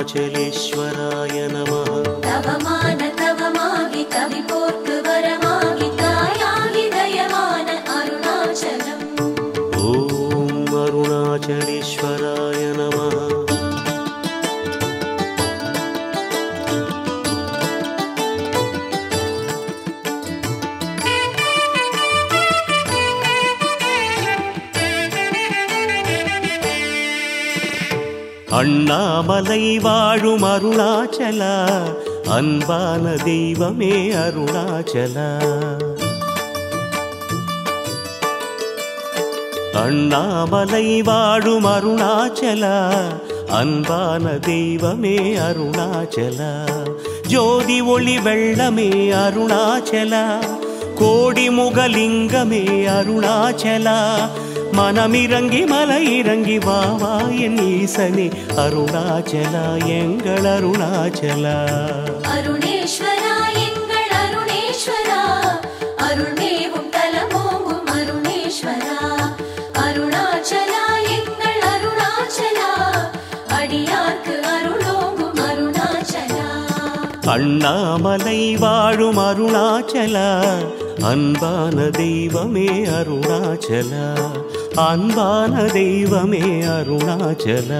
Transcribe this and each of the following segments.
அருணாச்சலேஸ்வராய நமः தவமான தவமாகி கவி போர்க்கு வரமாகி தாயாகி தயமான அருணாச்சலம் ॐ अरुणाचलेश्वराय नमः அண்ணாமலை வாழும் அருணாச்சலா அன்பான தெய்வமே அருணாச்சலா அண்ணாமலை வாழும் அருணாச்சலா அன்பான தெய்வமே அருணாச்சலா ஜோதி ஒளி வெள்ளமே அருணாச்சலா கோடி முகலிங்கமே அருணாச்சலா மனமிறங்கி மலை இறங்கி வா வா என் ஈசனே அருணாச்சலா எங்கள் அருணாச்சலா அருணேஸ்வரா எங்கள் அருணேஸ்வரா அருள்மேவும் தலமோங்கும் அருணேஸ்வரா அருணாச்சலா எங்கள் அருணாச்சலா அடியார்க்கு அருளோங்கும் அருணாச்சலா அண்ணாமலை வாழும் அருணாச்சலா அன்பான தெய்வமே அருணாச்சலா அன்பான தெய்வமே அருணாச்சலா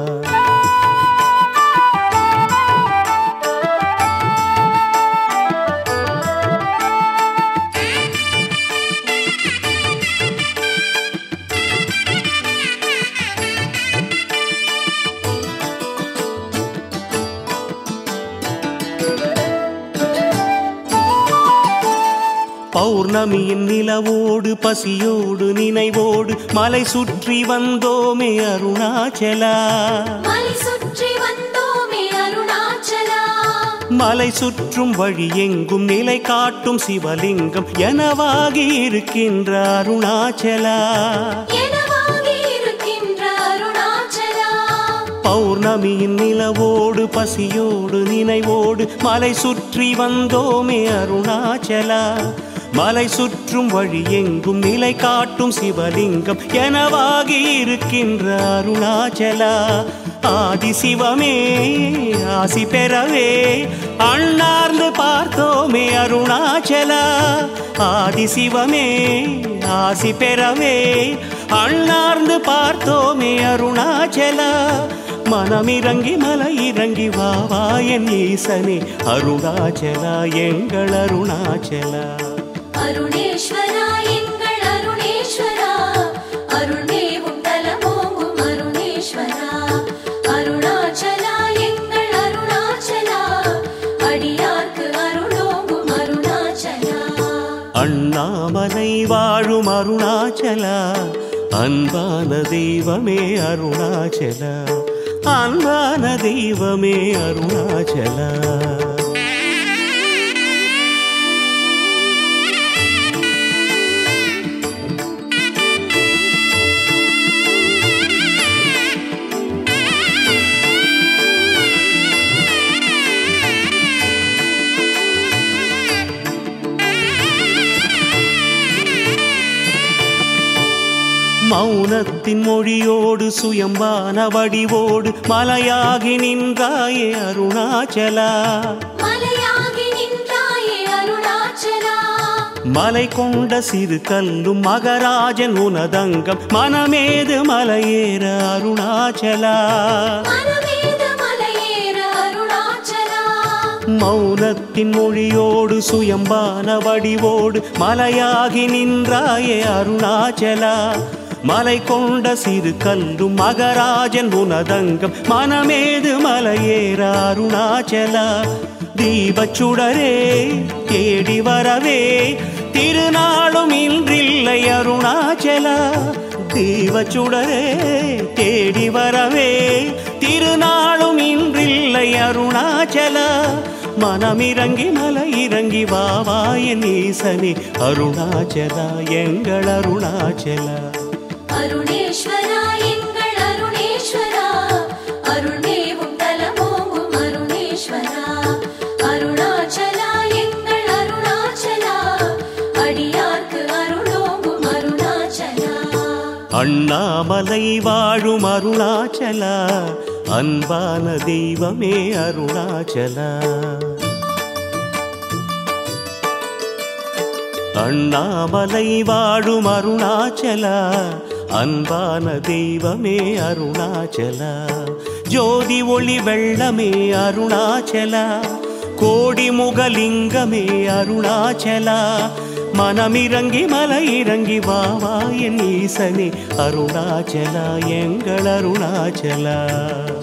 பௌர்ணமியின் நிலவோடு பசியோடு நினைவோடு மலை சுற்றி வந்தோமே அருணாச்சலா மலை சுற்றி வந்தோமே அருணாச்சலா மலை சுற்றும் வழி எங்கும் நிலை காட்டும் சிவலிங்கம் எனவாகி இருக்கின்ற அருணாச்சலா எனவாகி இருக்கின்ற அருணாச்சலா பௌர்ணமியின் நிலவோடு பசியோடு நினைவோடு மலை சுற்றி வந்தோமே அருணாச்சலா மலை சுற்றும் வழி எங்கும் நிலை காட்டும் சிவலிங்கம் எனவாகி இருக்கின்ற அருணாச்சலா ஆதி சிவமே ஆசி பெறவே அண்ணார்ந்து பார்த்தோமே அருணாச்சலா ஆதி சிவமே ஆசி பெறவே அண்ணார்ந்து பார்த்தோமே அருணாச்சலா மனமிறங்கி மலை இறங்கி வா வா என் ஈசனே அருணாச்சலா எங்கள் அருணாச்சலா அருணேஸ்வரா எங்கள் அருணேஸ்வரா அருள்மேவும் தலமோங்கும் அருணேஸ்வரா அருணாச்சலா எங்கள் அருணாச்சலா அடியார்க்கு அருளோங்கும் அருணாச்சலா அண்ணாமலை வாழும் அருணாச்சலா அன்பான தெய்வமே அருணாச்சலா அன்பான தெய்வமே அருணாச்சலா மௌனத்தின் மொழியோடு சுயம்பான வடிவோடு மலையாகி நின்றாயே அருணாச்சலா மலையாகி நின்றாயே அருணாச்சலா மலை கொண்ட சிறு கல்லும் மகராஜன் உனதங்கம் மனமேது மலையேற அருணாச்சலா மனமேத மலையேற அருணாச்சலா மௌனத்தின் மொழியோடு சுயம்பான வடிவோடு மலையாகி நின்றாயே அருணாச்சலா மலை கொண்ட சிறு கல்லும் மகராஜன் உனதங்கம் மனமேது மலையேற அருணாச்சலா தீபச்சுடரே தேடி வரவே திருநாளும் இன்றில்லை அருணாச்சலா தீபச்சுடரே தேடி வரவே திருநாளும் இன்றில்லை அருணாச்சலா மனமிறங்கி மலை இறங்கி வா வா என் ஈசனே அருணாச்சலா எங்கள் அருணாச்சலா அருணேஸ்வரா எங்கள் அருணேஸ்வரா அருள்மேவும் தலமோங்கும் அருணேஸ்வரா அருணாச்சலா எங்கள் அருணாச்சலா அடியார்க்கு அருளோங்கும் அருணாச்சலா அண்ணாமலை வாழும் அருணாச்சலா அன்பான தெய்வமே அருணாச்சலா அண்ணாமலை வாழும் அருணாச்சலா அன்பான தெய்வமே அருணாச்சலா ஜோதி ஒளி வெள்ளமே அருணாச்சலா கோடி முகலிங்கமே அருணாச்சலா மனமிறங்கி மலை இறங்கி வா வா என் ஈசனே அருணாச்சலா எங்கள் அருணாச்சலா